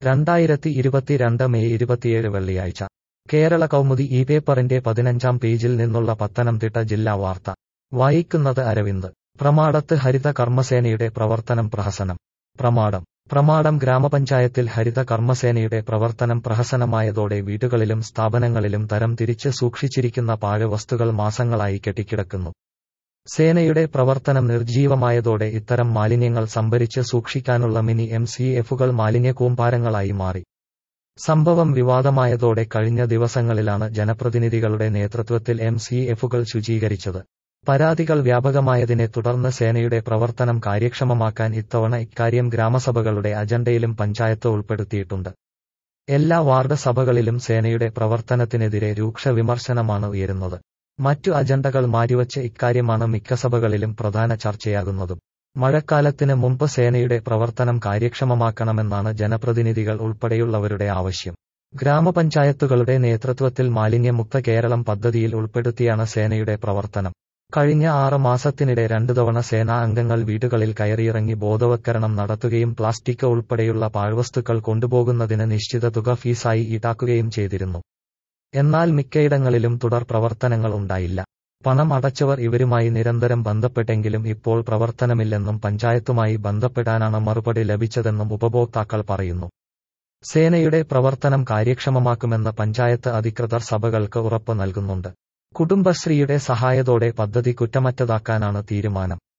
രണ്ടായിരത്തി ഇരുപത്തിരണ്ട് മെയ് ഇരുപത്തിയേഴ് വെള്ളിയാഴ്ച കേരള കൗമുദി ഈ പേപ്പറിന്റെ പതിനഞ്ചാം പേജിൽ നിന്നുള്ള പത്തനംതിട്ട ജില്ലാ വാർത്ത വായിക്കുന്നത് അരവിന്ദ് പ്രമാടത്ത് ഹരിത കർമ്മസേനയുടെ പ്രവർത്തനം പ്രഹസനം പ്രമാടം പ്രമാടം ഗ്രാമപഞ്ചായത്തിൽ ഹരിത കർമ്മസേനയുടെ പ്രവർത്തനം പ്രഹസനമായതോടെ വീടുകളിലും സ്ഥാപനങ്ങളിലും തരം തിരിച്ച് സൂക്ഷിച്ചിരിക്കുന്ന പാഴ്വസ്തുക്കൾ മാസങ്ങളായി കെട്ടിക്കിടക്കുന്നു സേനയുടെ പ്രവർത്തനം നിർജ്ജീവമായതോടെ ഇത്തരം മാലിന്യങ്ങൾ സംഭരിച്ച് സൂക്ഷിക്കാനുള്ള മിനി എം സി എഫുകൾ മാലിന്യ കൂമ്പാരങ്ങളായി മാറി സംഭവം വിവാദമായതോടെ കഴിഞ്ഞ ദിവസങ്ങളിലാണ് ജനപ്രതിനിധികളുടെ നേതൃത്വത്തിൽ എം സി എഫുകൾ ശുചീകരിച്ചത് പരാതികൾ വ്യാപകമായതിനെ തുടർന്ന് സേനയുടെ പ്രവർത്തനം കാര്യക്ഷമമാക്കാൻ ഇത്തവണ ഇക്കാര്യം ഗ്രാമസഭകളുടെ അജണ്ടയിലും പഞ്ചായത്ത് ഉൾപ്പെടുത്തിയിട്ടുണ്ട് എല്ലാ വാർഡ് സഭകളിലും സേനയുടെ പ്രവർത്തനത്തിനെതിരെ രൂക്ഷ വിമർശനമാണ് ഉയരുന്നത് മറ്റു അജണ്ടകൾ മാറ്റിവച്ച് ഇക്കാര്യമാണ് മിക്ക സഭകളിലും പ്രധാന ചർച്ചയാകുന്നതും മഴക്കാലത്തിന് മുമ്പ് സേനയുടെ പ്രവർത്തനം കാര്യക്ഷമമാക്കണമെന്നാണ് ജനപ്രതിനിധികൾ ഉൾപ്പെടെയുള്ളവരുടെ ആവശ്യം ഗ്രാമപഞ്ചായത്തുകളുടെ നേതൃത്വത്തിൽ മാലിന്യമുക്ത കേരളം പദ്ധതിയിൽ ഉൾപ്പെടുത്തിയാണ് സേനയുടെ പ്രവർത്തനം കഴിഞ്ഞ ആറ് മാസത്തിനിടെ രണ്ടു തവണ സേനാ അംഗങ്ങൾ വീടുകളിൽ കയറിയിറങ്ങി ബോധവത്കരണം നടത്തുകയും പ്ലാസ്റ്റിക് ഉൾപ്പെടെയുള്ള പാഴ്വസ്തുക്കൾ കൊണ്ടുപോകുന്നതിന് നിശ്ചിത തുക ഫീസായി ഈടാക്കുകയും ചെയ്തിരുന്നു എന്നാൽ മിക്കയിടങ്ങളിലും തുടർ പ്രവർത്തനങ്ങൾ ഉണ്ടായില്ല പണം അടച്ചവർ ഇവരുമായി നിരന്തരം ബന്ധപ്പെട്ടെങ്കിലും ഇപ്പോൾ പ്രവർത്തനമില്ലെന്നും പഞ്ചായത്തുമായി ബന്ധപ്പെടാനാണ് മറുപടി ലഭിച്ചതെന്നും ഉപഭോക്താക്കൾ പറയുന്നു സേനയുടെ പ്രവർത്തനം കാര്യക്ഷമമാക്കുമെന്ന് പഞ്ചായത്ത് അധികൃതർ സഭകൾക്ക് ഉറപ്പ് നൽകുന്നുണ്ട് കുടുംബശ്രീയുടെ സഹായത്തോടെ പദ്ധതി കുറ്റമറ്റതാക്കാനാണ് തീരുമാനം